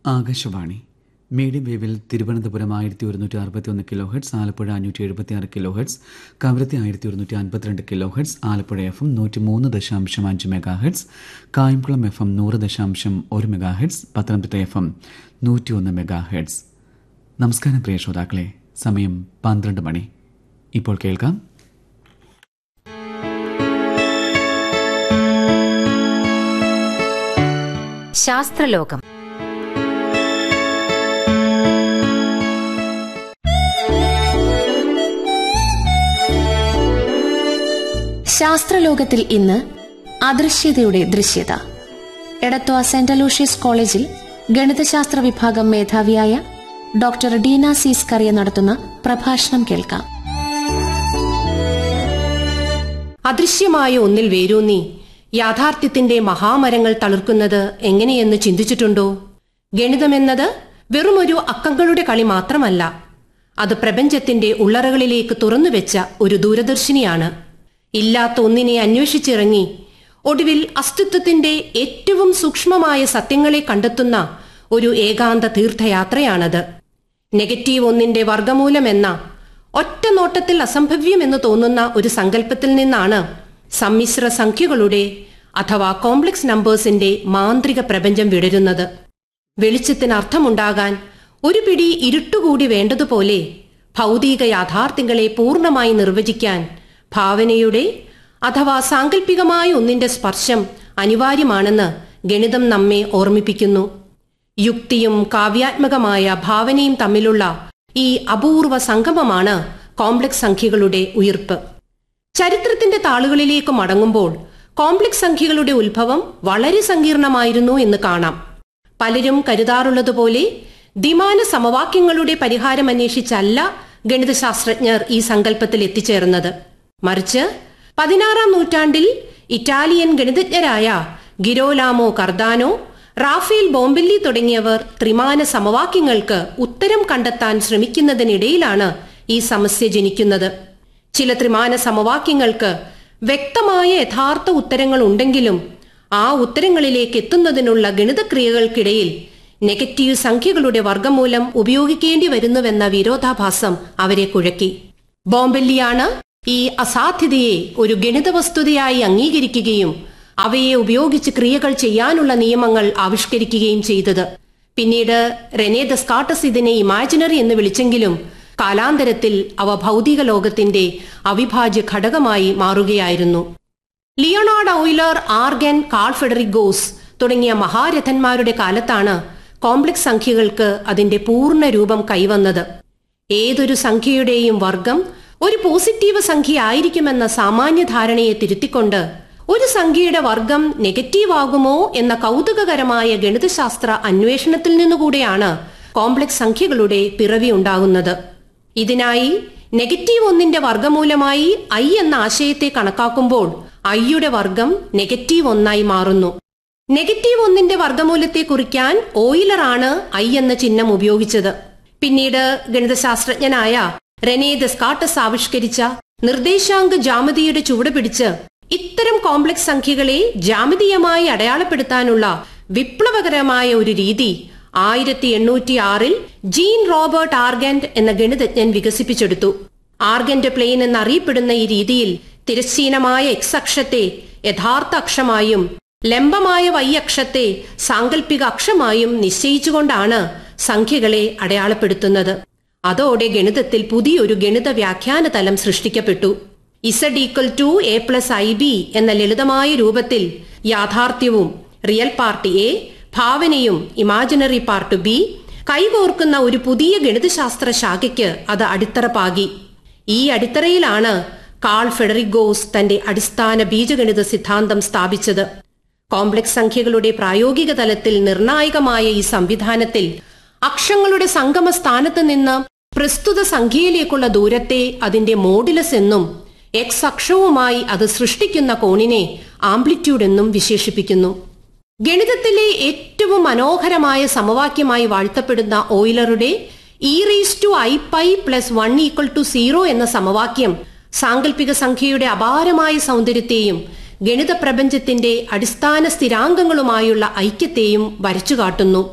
Akashvani medium വേവിൽ Thiruvananthapuram ആയിരത്തി ഒരുന്നൂറ്റി അറുപത്തി ഒന്ന് കിലോ ഹെഡ്സ് ആലപ്പുഴ അഞ്ഞൂറ്റി എഴുപത്തി ആറ് കിലോ ഹെഡ്സ് കവരത്തി ആയിരത്തി ഒരുന്നൂറ്റി അൻപത്തിരണ്ട് കിലോ ഹെഡ്സ് ആലപ്പുഴ എഫ് എം നൂറ്റി മൂന്ന് ദശാംശം അഞ്ച് മെഗാ ഹെഡ്സ് കായംകുളം എഫ് എം നൂറ് ദശാംശം ഒരു മെഗാ ഹെഡ്സ് പത്തനംതിട്ട എഫ് എം നൂറ്റി ഒന്ന് മെഗാ ഹെഡ്സ് നമസ്കാരം പ്രിയ ശ്രോതാക്കളെ സമയം പന്ത്രണ്ട് മണി ഇപ്പോൾ കേൾക്കാം ശാസ്ത്രലോകം ശാസ്ത്രലോകത്തിൽ ഇന്ന് അദൃശ്യതയുടെ ദൃശ്യത എടത്വ സെന്റ് അലൂഷ്യസ് കോളേജിൽ ഗണിതശാസ്ത്ര വിഭാഗം മേധാവിയായ ഡോക്ടർ ഡീന സീസ് കറിയ നടത്തുന്ന പ്രഭാഷണം കേൾക്കാം അദൃശ്യമായ ഒന്നിൽ വേരൂന്നി യാഥാർത്ഥ്യത്തിന്റെ മഹാമരങ്ങൾ തളിർക്കുന്നത് എങ്ങനെയെന്ന് ചിന്തിച്ചിട്ടുണ്ടോ ഗണിതമെന്നത് വെറുമൊരു അക്കങ്ങളുടെ കളി മാത്രമല്ല അത് പ്രപഞ്ചത്തിന്റെ ഉള്ളറകളിലേക്ക് തുറന്നുവെച്ച ഒരു ദൂരദർശിനിയാണ് ഇല്ലാത്ത ഒന്നിനെ അന്വേഷിച്ചിറങ്ങി ഒടുവിൽ അസ്തിത്വത്തിന്റെ ഏറ്റവും സൂക്ഷ്മമായ സത്യങ്ങളെ കണ്ടെത്തുന്ന ഒരു ഏകാന്ത തീർത്ഥയാത്രയാണത് നെഗറ്റീവ് ഒന്നിന്റെ വർഗമൂലമെന്ന ഒറ്റ നോട്ടത്തിൽ അസംഭവ്യമെന്ന് തോന്നുന്ന ഒരു സങ്കല്പത്തിൽ നിന്നാണ് സമ്മിശ്ര സംഖ്യകളുടെ അഥവാ കോംപ്ലക്സ് നമ്പേഴ്സിന്റെ മാന്ത്രിക പ്രപഞ്ചം വിടരുന്നത് വെളിച്ചത്തിന് അർത്ഥമുണ്ടാകാൻ ഒരു പിടി ഇരുട്ടുകൂടി വേണ്ടതുപോലെ ഭൗതിക യാഥാർത്ഥ്യങ്ങളെ പൂർണ്ണമായി നിർവചിക്കാൻ ഭാവനയുടെ അഥവാ സാങ്കല്പികമായ ഒന്നിന്റെ സ്പർശം അനിവാര്യമാണെന്ന് ഗണിതം നമ്മെ ഓർമ്മിപ്പിക്കുന്നു യുക്തിയും കാവ്യാത്മകമായ ഭാവനയും തമ്മിലുള്ള ഈ അപൂർവ സംഗമമാണ് കോംപ്ലക്സ് സംഖ്യകളുടെ ഉയിർപ്പ് ചരിത്രത്തിന്റെ താളുകളിലേക്ക് മടങ്ങുമ്പോൾ കോംപ്ലക്സ് സംഖ്യകളുടെ ഉത്ഭവം വളരെ സങ്കീർണമായിരുന്നു എന്ന് കാണാം പലരും കരുതാറുള്ളതുപോലെ ദ്വിമാന സമവാക്യങ്ങളുടെ പരിഹാരം അന്വേഷിച്ചല്ല ഗണിതശാസ്ത്രജ്ഞർ ഈ സങ്കല്പത്തിൽ എത്തിച്ചേർന്നത് മറിച്ച് പതിനാറാം നൂറ്റാണ്ടിൽ ഇറ്റാലിയൻ ഗണിതജ്ഞരായ ഗിരോലാമോ കർദാനോ റാഫേൽ ബോംബെല്ലി തുടങ്ങിയവർ ത്രിമാന സമവാക്യങ്ങൾക്ക് ഉത്തരം കണ്ടെത്താൻ ശ്രമിക്കുന്നതിനിടയിലാണ് ഈ സമസ്യ ജനിക്കുന്നത് ചില ത്രിമാന സമവാക്യങ്ങൾക്ക് വ്യക്തമായ യഥാർത്ഥ ഉത്തരങ്ങൾ ഉണ്ടെങ്കിലും ആ ഉത്തരങ്ങളിലേക്ക് എത്തുന്നതിനുള്ള ഗണിതക്രിയകൾക്കിടയിൽ നെഗറ്റീവ് സംഖ്യകളുടെ വർഗമൂലം ഉപയോഗിക്കേണ്ടി വരുന്നുവെന്ന വിരോധാഭാസം അവരെ കുഴക്കി ബോംബെല്ലിയാണ് ഈ അസാധ്യതയെ ഒരു ഗണിത വസ്തുതയായി അംഗീകരിക്കുകയും അവയെ ഉപയോഗിച്ച് ക്രിയകൾ ചെയ്യാനുള്ള നിയമങ്ങൾ ആവിഷ്കരിക്കുകയും ചെയ്തത് പിന്നീട് റെനെ ദസ്കാട്ടസ് ഇതിനെ ഇമാജിനറി എന്ന് വിളിച്ചെങ്കിലും കാലാന്തരത്തിൽ അവ ഭൗതിക ലോകത്തിന്റെ അവിഭാജ്യ ഘടകമായി മാറുകയായിരുന്നു Leonard Euler Argand Carl Friedrich Gauss തുടങ്ങിയ മഹാരഥന്മാരുടെ കാലത്താണ് കോംപ്ലക്സ് സംഖ്യകൾക്ക് അതിന്റെ പൂർണ്ണ രൂപം കൈവന്നത് ഏതൊരു സംഖ്യയുടെയും വർഗം ഒരു പോസിറ്റീവ് സംഖ്യ ആയിരിക്കുമെന്ന സാമാന്യ ധാരണയെ തിരുത്തിക്കൊണ്ട് ഒരു സംഖ്യയുടെ വർഗം നെഗറ്റീവ് ആകുമോ എന്ന കൗതുകകരമായ ഗണിതശാസ്ത്ര അന്വേഷണത്തിൽ നിന്നുകൂടെയാണ് കോംപ്ലക്സ് സംഖ്യകളുടെ പിറവി ഉണ്ടാകുന്നത് ഇതിനായി നെഗറ്റീവ് ഒന്നിന്റെ വർഗമൂലമായി ഐ എന്ന ആശയത്തെ കണക്കാക്കുമ്പോൾ ഐയുടെ വർഗം നെഗറ്റീവ് ഒന്നായി മാറുന്നു നെഗറ്റീവ് ഒന്നിന്റെ വർഗമൂലത്തെ കുറിക്കാൻ ഓയിലറാണ് ഐ എന്ന ചിഹ്നം ഉപയോഗിച്ചത് പിന്നീട് ഗണിതശാസ്ത്രജ്ഞനായ റെനെ ദസ്കാട്ടസ് ആവിഷ്കരിച്ച നിർദ്ദേശാംക ജാമിതിയുടെ ചുവട് പിടിച്ച് ഇത്തരം കോംപ്ലക്സ് സംഖ്യകളെ ജാമിതീയമായി അടയാളപ്പെടുത്താനുള്ള വിപ്ലവകരമായ ഒരു രീതി ആയിരത്തി എണ്ണൂറ്റി ആറിൽ ജീൻ റോബർട്ട് ആർഗന്റ് എന്ന ഗണിതജ്ഞൻ വികസിപ്പിച്ചെടുത്തു ആർഗന്റ് പ്ലെയിൻ എന്നറിയപ്പെടുന്ന ഈ രീതിയിൽ തിരശ്ചീനമായ എക്സ് അക്ഷത്തെ യഥാർത്ഥ അക്ഷമായും ലംബമായ വൈ അക്ഷത്തെ സാങ്കല്പിക അക്ഷമായും നിശ്ചയിച്ചുകൊണ്ടാണ് സംഖ്യകളെ അടയാളപ്പെടുത്തുന്നത് അതോടെ ഗണിതത്തിൽ പുതിയൊരു ഗണിത വ്യാഖ്യാന തലം സൃഷ്ടിക്കപ്പെട്ടു Z equal to A plus I B എന്ന ലളിതമായ രൂപത്തിൽ യാഥാർത്ഥ്യവും റിയൽ പാർട്ട് എ ഭാവനയും ഇമാജിനറി പാർട്ട് ബി കൈകോർക്കുന്ന ഒരു പുതിയ ഗണിതശാസ്ത്ര ശാഖയ്ക്ക് അത് അടിത്തറ പാകി ഈ അടിത്തറയിലാണ് കാൾ ഫെഡറിഗോസ് തന്റെ അടിസ്ഥാന ബീജഗണിത സിദ്ധാന്തം സ്ഥാപിച്ചത് കോംപ്ലക്സ് സംഖ്യകളുടെ പ്രായോഗിക തലത്തിൽ നിർണായകമായ ഈ സംവിധാനത്തിൽ അക്ഷങ്ങളുടെ സംഗമ സ്ഥാനത്ത് നിന്ന് പ്രസ്തുത സംഖ്യയിലേക്കുള്ള ദൂരത്തെ അതിന്റെ മോഡുലസ് എന്നും എക്സ് അക്ഷവുമായി അത് സൃഷ്ടിക്കുന്ന കോണിനെ ആംപ്ലിറ്റ്യൂഡ് എന്നും വിശേഷിപ്പിക്കുന്നു ഗണിതത്തിലെ ഏറ്റവും മനോഹരമായ സമവാക്യമായി വാഴ്ത്തപ്പെടുന്ന ഓയിലറുടെ E raise to I pi plus one equal to zero എന്ന സമവാക്യം സാങ്കല്പിക സംഖ്യയുടെ അപാരമായ സൗന്ദര്യത്തെയും ഗണിത പ്രപഞ്ചത്തിന്റെ അടിസ്ഥാന സ്ഥിരാംഗങ്ങളുമായുള്ള ഐക്യത്തെയും വരച്ചുകാട്ടുന്നു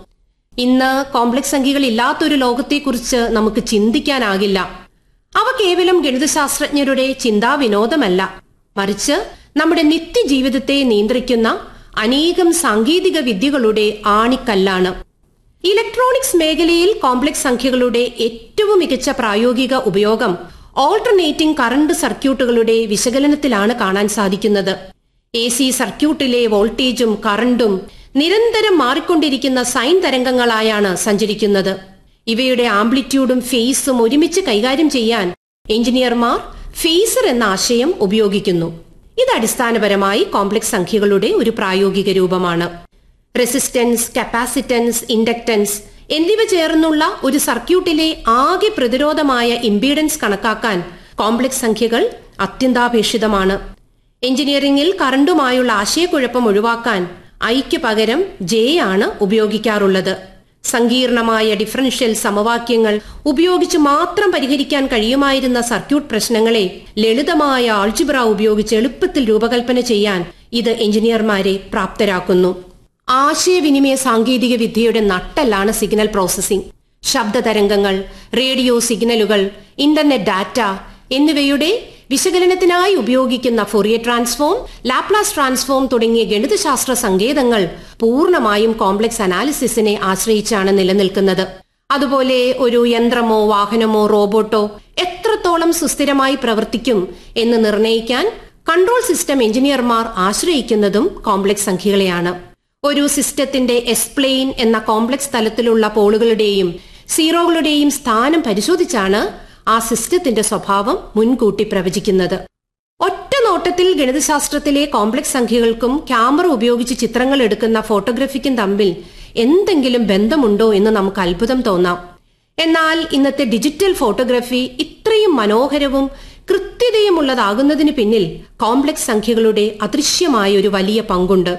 ഇന്ന് കോംപ്ലക്സ് സംഖ്യകൾ ഇല്ലാത്തൊരു ലോകത്തെക്കുറിച്ച് നമുക്ക് ചിന്തിക്കാനാകില്ല അവ കേവലം ഗണിതശാസ്ത്രജ്ഞരുടെ ചിന്താ വിനോദമല്ല മറിച്ച് നമ്മുടെ നിത്യജീവിതത്തെ നിയന്ത്രിക്കുന്ന അനേകം സാങ്കേതിക വിദ്യകളുടെ ആണിക്കല്ലാണ് ഇലക്ട്രോണിക്സ് മേഖലയിൽ കോംപ്ലക്സ് സംഖ്യകളുടെ ഏറ്റവും മികച്ച പ്രായോഗിക ഉപയോഗം ഓൾട്ടർനേറ്റിംഗ് കറണ്ട് സർക്യൂട്ടുകളുടെ വിശകലനത്തിലാണ് കാണാൻ സാധിക്കുന്നത് എ സി സർക്യൂട്ടിലെ വോൾട്ടേജും കറണ്ടും നിരന്തരം മാറിക്കൊണ്ടിരിക്കുന്ന സൈൻ തരംഗങ്ങളായാണ് സഞ്ചരിക്കുന്നത് ഇവയുടെ ആംപ്ലിറ്റ്യൂഡും ഫേസും ഒരുമിച്ച് കൈകാര്യം ചെയ്യാൻ എഞ്ചിനീയർമാർ ഫേസർ എന്ന ആശയം ഉപയോഗിക്കുന്നു ഇത് അടിസ്ഥാനപരമായി കോംപ്ലക്സ് സംഖ്യകളുടെ ഒരു പ്രായോഗിക രൂപമാണ് റെസിസ്റ്റൻസ് കപ്പാസിറ്റൻസ് ഇൻഡക്ടൻസ് എന്നിവ ചേർന്നുള്ള ഒരു സർക്യൂട്ടിലെ ആകെ പ്രതിരോധമായ ഇംപീഡൻസ് കണക്കാക്കാൻ കോംപ്ലക്സ് സംഖ്യകൾ അത്യന്താപേക്ഷിതമാണ് എഞ്ചിനീയറിംഗിൽ കറണ്ടുമായുള്ള ആശയക്കുഴപ്പം ഒഴിവാക്കാൻ ഐക്ക് പകരം ജെ ആണ് ഉപയോഗിക്കാറുള്ളത് സങ്കീർണമായ ഡിഫറൻഷ്യൽ സമവാക്യങ്ങൾ ഉപയോഗിച്ച് മാത്രം പരിഹരിക്കാൻ കഴിയുമായിരുന്ന സർക്യൂട്ട് പ്രശ്നങ്ങളെ ലളിതമായ ആൾജിബ്ര ഉപയോഗിച്ച് എളുപ്പത്തിൽ രൂപകൽപ്പന ചെയ്യാൻ ഇത് എഞ്ചിനീയർമാരെ പ്രാപ്തരാക്കുന്നു ആശയവിനിമയ സാങ്കേതിക വിദ്യയുടെ നട്ടെല്ലാണ് സിഗ്നൽ പ്രോസസ്സിംഗ് ശബ്ദ തരംഗങ്ങൾ റേഡിയോ സിഗ്നലുകൾ ഇന്റർനെറ്റ് ഡാറ്റ എന്നിവയുടെ വിശകലനത്തിനായി ഉപയോഗിക്കുന്ന ഫൊറിയ ട്രാൻസ്ഫോം ലാപ്ലാസ് ട്രാൻസ്ഫോം തുടങ്ങിയ ഗണിതശാസ്ത്ര സങ്കേതങ്ങൾ പൂർണ്ണമായും കോംപ്ലക്സ് അനാലിസിസിനെ ആശ്രയിച്ചാണ് നിലനിൽക്കുന്നത് അതുപോലെ ഒരു യന്ത്രമോ വാഹനമോ റോബോട്ടോ എത്രത്തോളം സുസ്ഥിരമായി പ്രവർത്തിക്കും എന്ന് നിർണ്ണയിക്കാൻ കൺട്രോൾ സിസ്റ്റം എഞ്ചിനീയർമാർ ആശ്രയിക്കുന്നതും കോംപ്ലക്സ് സംഖ്യകളെയാണ് ഒരു സിസ്റ്റത്തിന്റെ എസ്പ്ലെയിൻ എന്ന കോംപ്ലക്സ് തലത്തിലുള്ള പോളുകളുടെയും സീറോകളുടെയും സ്ഥാനം പരിശോധിച്ചാണ് ആ സിസ്റ്റത്തിന്റെ സ്വഭാവം മുൻകൂട്ടി പ്രവചിക്കുന്നത് ഒറ്റ നോട്ടത്തിൽ ഗണിതശാസ്ത്രത്തിലെ കോംപ്ലക്സ് സംഖ്യകൾക്കും ക്യാമറ ഉപയോഗിച്ച് ചിത്രങ്ങൾ എടുക്കുന്ന ഫോട്ടോഗ്രഫിക്കും തമ്മിൽ എന്തെങ്കിലും ബന്ധമുണ്ടോ എന്ന് നമുക്ക് അത്ഭുതം തോന്നാം എന്നാൽ ഇന്നത്തെ ഡിജിറ്റൽ ഫോട്ടോഗ്രഫി ഇത്രയും മനോഹരവും കൃത്യതയുമുള്ളതാകുന്നതിന് പിന്നിൽ കോംപ്ലക്സ് സംഖ്യകളുടെ അദൃശ്യമായ ഒരു വലിയ പങ്കുണ്ട്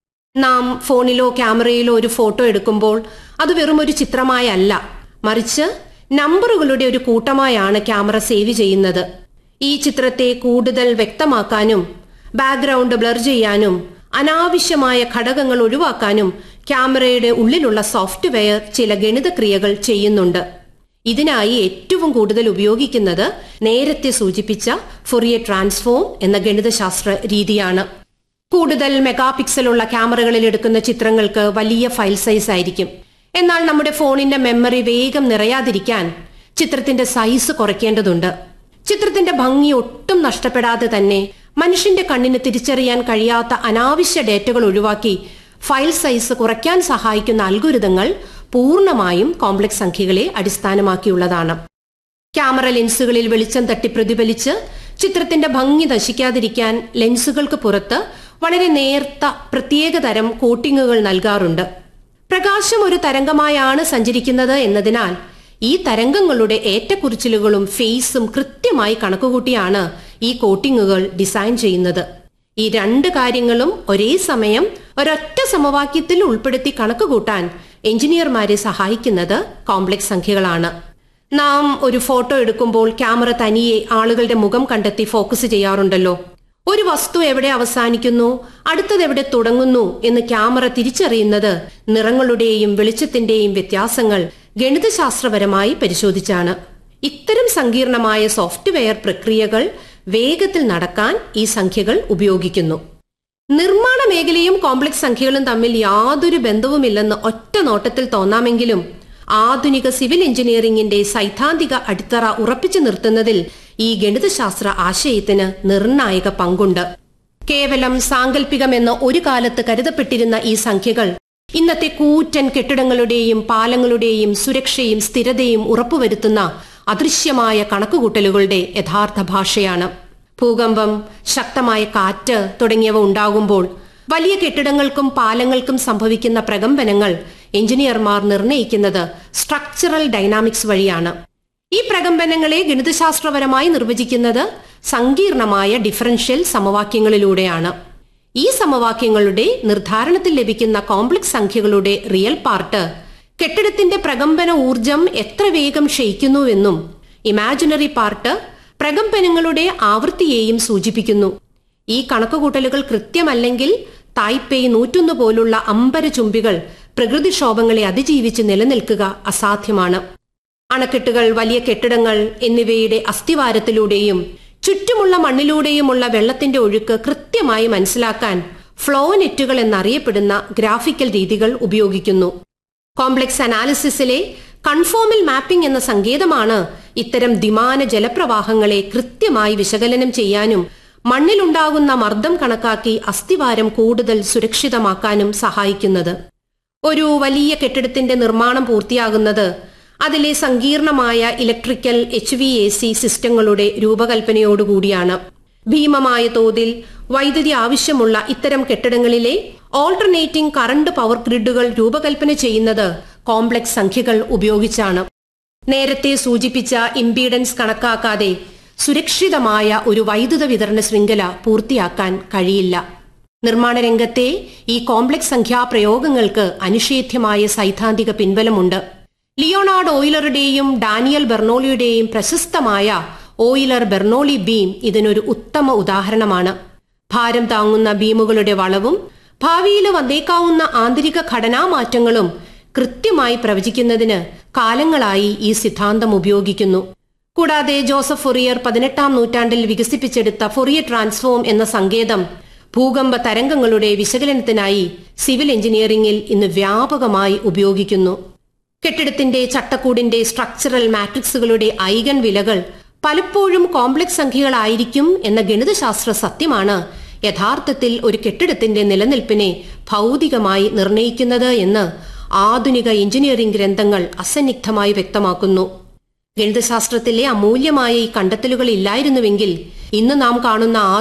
നാം ഫോണിലോ ക്യാമറയിലോ ഒരു ഫോട്ടോ എടുക്കുമ്പോൾ അത് വെറും ഒരു ചിത്രമായല്ല മറിച്ച് നമ്പറുകളുടെ ഒരു കൂട്ടമായാണ് ക്യാമറ സേവ് ചെയ്യുന്നത് ഈ ചിത്രത്തെ കൂടുതൽ വ്യക്തമാക്കാനും ബാക്ക്ഗ്രൗണ്ട് ബ്ലർ ചെയ്യാനും അനാവശ്യമായ ഘടകങ്ങൾ ഒഴിവാക്കാനും ക്യാമറയുടെ ഉള്ളിലുള്ള സോഫ്റ്റ്വെയർ ചില ഗണിതക്രിയകൾ ചെയ്യുന്നുണ്ട് ഇതിനായി ഏറ്റവും കൂടുതൽ ഉപയോഗിക്കുന്നത് നേരത്തെ സൂചിപ്പിച്ച ഫൊറിയ ട്രാൻസ്ഫോം എന്ന ഗണിതശാസ്ത്ര രീതിയാണ് കൂടുതൽ മെഗാ പിക്സലുള്ള ക്യാമറകളിൽ എടുക്കുന്ന ചിത്രങ്ങൾക്ക് വലിയ ഫയൽ സൈസ് ആയിരിക്കും എന്നാൽ നമ്മുടെ ഫോണിന്റെ മെമ്മറി വേഗം നിറയാതിരിക്കാൻ ചിത്രത്തിന്റെ സൈസ് കുറയ്ക്കേണ്ടതുണ്ട് ചിത്രത്തിന്റെ ഭംഗി ഒട്ടും നഷ്ടപ്പെടാതെ തന്നെ മനുഷ്യന്റെ കണ്ണിന് തിരിച്ചറിയാൻ കഴിയാത്ത അനാവശ്യ ഡേറ്റകൾ ഒഴിവാക്കി ഫയൽ സൈസ് കുറയ്ക്കാൻ സഹായിക്കുന്ന അൽഗുരിതങ്ങൾ പൂർണ്ണമായും കോംപ്ലക്സ് സംഖ്യകളെ അടിസ്ഥാനമാക്കിയുള്ളതാണ് ക്യാമറ ലെൻസുകളിൽ വെളിച്ചം തട്ടി പ്രതിഫലിച്ച് ചിത്രത്തിന്റെ ഭംഗി നശിക്കാതിരിക്കാൻ ലെൻസുകൾക്ക് പുറത്ത് വളരെ നേർത്ത പ്രത്യേകതരം കോട്ടിങ്ങുകൾ നൽകാറുണ്ട് പ്രകാശം ഒരു തരംഗമായാണ് സഞ്ചരിക്കുന്നത് എന്നതിനാൽ ഈ തരംഗങ്ങളുടെ ഏറ്റക്കുറിച്ചിലുകളും ഫേസും കൃത്യമായി കണക്കുകൂട്ടിയാണ് ഈ കോട്ടിങ്ങുകൾ ഡിസൈൻ ചെയ്യുന്നത് ഈ രണ്ട് കാര്യങ്ങളും ഒരേ സമയം ഒരൊറ്റ സമവാക്യത്തിൽ ഉൾപ്പെടുത്തി കണക്കുകൂട്ടാൻ എഞ്ചിനീയർമാരെ സഹായിക്കുന്നത് കോംപ്ലക്സ് സംഖ്യകളാണ് നാം ഒരു ഫോട്ടോ എടുക്കുമ്പോൾ ക്യാമറ തനിയെ ആളുകളുടെ മുഖം കണ്ടെത്തി ഫോക്കസ് ചെയ്യാറുണ്ടല്ലോ ഒരു വസ്തു എവിടെ അവസാനിക്കുന്നു അടുത്തത് എവിടെ തുടങ്ങുന്നു എന്ന് ക്യാമറ തിരിച്ചറിയുന്നത് നിറങ്ങളുടെയും വെളിച്ചത്തിന്റെയും വ്യത്യാസങ്ങൾ ഗണിതശാസ്ത്രപരമായി പരിശോധിച്ചാണ് ഇത്തരം സങ്കീർണമായ സോഫ്റ്റ്വെയർ പ്രക്രിയകൾ വേഗത്തിൽ നടക്കാൻ ഈ സംഖ്യകൾ ഉപയോഗിക്കുന്നു നിർമ്മാണ മേഖലയും കോംപ്ലക്സ് സംഖ്യകളും തമ്മിൽ യാതൊരു ബന്ധവുമില്ലെന്ന് ഒറ്റ നോട്ടത്തിൽ തോന്നാമെങ്കിലും ആധുനിക സിവിൽ എഞ്ചിനീയറിംഗിന്റെ സൈദ്ധാന്തിക അടിത്തറ ഉറപ്പിച്ചു നിർത്തുന്നതിൽ ഈ ഗണിതശാസ്ത്ര ആശയത്തിന് നിർണായക പങ്കുണ്ട് കേവലം സാങ്കല്പികമെന്ന് ഒരു കാലത്ത് കരുതപ്പെട്ടിരുന്ന ഈ സംഖ്യകൾ ഇന്നത്തെ കൂറ്റൻ കെട്ടിടങ്ങളുടെയും പാലങ്ങളുടെയും സുരക്ഷയും സ്ഥിരതയും ഉറപ്പുവരുത്തുന്ന അദൃശ്യമായ കണക്കുകൂട്ടലുകളുടെ യഥാർത്ഥ ഭാഷയാണ് ഭൂകമ്പം ശക്തമായ കാറ്റ് തുടങ്ങിയവ ഉണ്ടാകുമ്പോൾ വലിയ കെട്ടിടങ്ങൾക്കും പാലങ്ങൾക്കും സംഭവിക്കുന്ന പ്രകമ്പനങ്ങൾ എഞ്ചിനീയർമാർ നിർണ്ണയിക്കുന്നത് സ്ട്രക്ചറൽ ഡൈനാമിക്സ് വഴിയാണ് ഈ പ്രകമ്പനങ്ങളെ ഗണിതശാസ്ത്രപരമായി നിർവചിക്കുന്നത് സങ്കീർണമായ ഡിഫറൻഷ്യൽ സമവാക്യങ്ങളിലൂടെയാണ് ഈ സമവാക്യങ്ങളുടെ നിർദ്ധാരണത്തിൽ ലഭിക്കുന്ന കോംപ്ലക്സ് സംഖ്യകളുടെ റിയൽ പാർട്ട് കെട്ടിടത്തിന്റെ പ്രകമ്പന ഊർജം എത്ര വേഗം ക്ഷയിക്കുന്നുവെന്നും ഇമാജിനറി പാർട്ട് പ്രകമ്പനങ്ങളുടെ ആവൃത്തിയെയും സൂചിപ്പിക്കുന്നു ഈ കണക്കുകൂട്ടലുകൾ കൃത്യമല്ലെങ്കിൽ തായ്പേയ് നൂറ്റൊന്ന് പോലുള്ള അമ്പര ചുംബികൾ പ്രകൃതിക്ഷോഭങ്ങളെ അതിജീവിച്ച് നിലനിൽക്കുക അസാധ്യമാണ് അണക്കെട്ടുകൾ വലിയ കെട്ടിടങ്ങൾ എന്നിവയുടെ അസ്ഥിവാരത്തിലൂടെയും ചുറ്റുമുള്ള മണ്ണിലൂടെയുമുള്ള വെള്ളത്തിന്റെ ഒഴുക്ക് കൃത്യമായി മനസ്സിലാക്കാൻ ഫ്ലോ നെറ്റുകൾ എന്നറിയപ്പെടുന്ന ഗ്രാഫിക്കൽ രീതികൾ ഉപയോഗിക്കുന്നു കോംപ്ലക്സ് അനാലിസിസിലെ കൺഫോമൽ മാപ്പിംഗ് എന്ന സങ്കേതമാണ് ഇത്തരം ദ്വിമാന ജലപ്രവാഹങ്ങളെ കൃത്യമായി വിശകലനം ചെയ്യാനും മണ്ണിലുണ്ടാകുന്ന മർദ്ദം കണക്കാക്കി അസ്ഥിവാരം കൂടുതൽ സുരക്ഷിതമാക്കാനും സഹായിക്കുന്നത് ഒരു വലിയ കെട്ടിടത്തിന്റെ നിർമ്മാണം പൂർത്തിയാകുന്നത് അതിലെ സങ്കീർണമായ electrical H V A C സിസ്റ്റങ്ങളുടെ രൂപകൽപ്പനയോടുകൂടിയാണ് ഭീമമായ തോതിൽ വൈദ്യുതി ആവശ്യമുള്ള ഇത്തരം കെട്ടിടങ്ങളിലെ ഓൾട്ടർനേറ്റിംഗ് കറണ്ട് പവർ ഗ്രിഡുകൾ രൂപകൽപ്പന ചെയ്യുന്നത് കോംപ്ലക്സ് സംഖ്യകൾ ഉപയോഗിച്ചാണ് നേരത്തെ സൂചിപ്പിച്ച ഇംപീഡൻസ് കണക്കാക്കാതെ സുരക്ഷിതമായ ഒരു വൈദ്യുത വിതരണ ശൃംഖല പൂർത്തിയാക്കാൻ കഴിയില്ല നിർമ്മാണ രംഗത്തെ ഈ കോംപ്ലക്സ് സംഖ്യാ പ്രയോഗങ്ങൾക്ക് അനിഷേധ്യമായ സൈദ്ധാന്തിക പിൻബലമുണ്ട് ലിയോണാർഡ് ഓയിലറുടെയും ഡാനിയൽ ബെർണോളിയുടെയും പ്രശസ്തമായ ഓയിലർ ബെർണോളി ബീം ഇതിനൊരു ഉത്തമ ഉദാഹരണമാണ് ഭാരം താങ്ങുന്ന ബീമുകളുടെ വളവും ഭാവിയിൽ വന്നേക്കാവുന്ന ആന്തരിക ഘടനാമാറ്റങ്ങളും കൃത്യമായി പ്രവചിക്കുന്നതിന് കാലങ്ങളായി ഈ സിദ്ധാന്തം ഉപയോഗിക്കുന്നു കൂടാതെ ജോസഫ് ഫൊറിയർ പതിനെട്ടാം നൂറ്റാണ്ടിൽ വികസിപ്പിച്ചെടുത്ത ഫൊറിയർ ട്രാൻസ്ഫോം എന്ന സങ്കേതം ഭൂകമ്പ തരംഗങ്ങളുടെ വിശകലനത്തിനായി സിവിൽ എഞ്ചിനീയറിംഗിൽ ഇന്ന് വ്യാപകമായി ഉപയോഗിക്കുന്നു കെട്ടിടത്തിന്റെ ചട്ടക്കൂടിന്റെ സ്ട്രക്ചറൽ മാട്രിക്സുകളുടെ ഐഗൺ വിലകൾ പലപ്പോഴും കോംപ്ലക്സ് സംഖ്യകളായിരിക്കും എന്ന ഗണിതശാസ്ത്ര സത്യമാണ് യഥാർത്ഥത്തിൽ ഒരു കെട്ടിടത്തിന്റെ നിലനിൽപ്പിനെ ഭൗതികമായി നിർണയിക്കുന്നത് എന്ന് ആധുനിക എഞ്ചിനീയറിംഗ് ഗ്രന്ഥങ്ങൾ അസന്നിഗ്ധമായി വ്യക്തമാക്കുന്നു ഗണിതശാസ്ത്രത്തിലെ അമൂല്യമായ ഈ കണ്ടെത്തലുകൾ ഇല്ലായിരുന്നുവെങ്കിൽ ഇന്ന് നാം കാണുന്ന